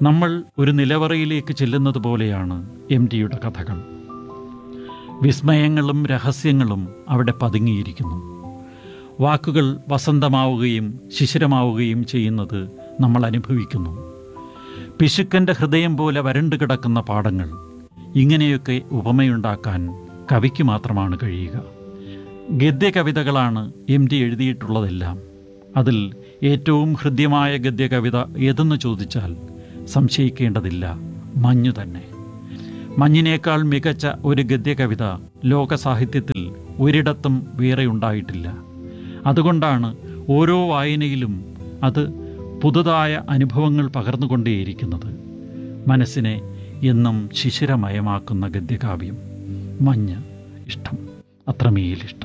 നമ്മൾ ഒരു നിലവറയിലേക്ക് ചെല്ലുന്നത് പോലെയാണ് എം ടിയുടെ കഥകൾ വിസ്മയങ്ങളും രഹസ്യങ്ങളും അവിടെ പതുങ്ങിയിരിക്കുന്നു വാക്കുകൾ വസന്തമാവുകയും ശിശിരമാവുകയും ചെയ്യുന്നത് നമ്മൾ അനുഭവിക്കുന്നു പിശുക്കൻ്റെ ഹൃദയം പോലെ വരണ്ടു കിടക്കുന്ന പാടങ്ങൾ ഇങ്ങനെയൊക്കെ ഉപമയുണ്ടാക്കാൻ കവിക്ക് മാത്രമാണ് കഴിയുക ഗദ്യകവിതകളാണ് എം ടി എഴുതിയിട്ടുള്ളതെല്ലാം അതിൽ ഏറ്റവും ഹൃദ്യമായ ഗദ്യകവിത ഏതെന്ന് ചോദിച്ചാൽ സംശയിക്കേണ്ടതില്ല മഞ്ഞു തന്നെ മഞ്ഞിനേക്കാൾ മികച്ച ഒരു ഗദ്യകവിത ലോക സാഹിത്യത്തിൽ ഒരിടത്തും വേറെ ഉണ്ടായിട്ടില്ല അതുകൊണ്ടാണ് ഓരോ വായനയിലും അത് പുതുതായ അനുഭവങ്ങൾ പകർന്നുകൊണ്ടേയിരിക്കുന്നത് മനസ്സിനെ എന്നും ശിശിരമയമാക്കുന്ന ഗദ്യകാവ്യം മഞ്ഞ് ഇഷ്ടം അത്രമേലിഷ്ടം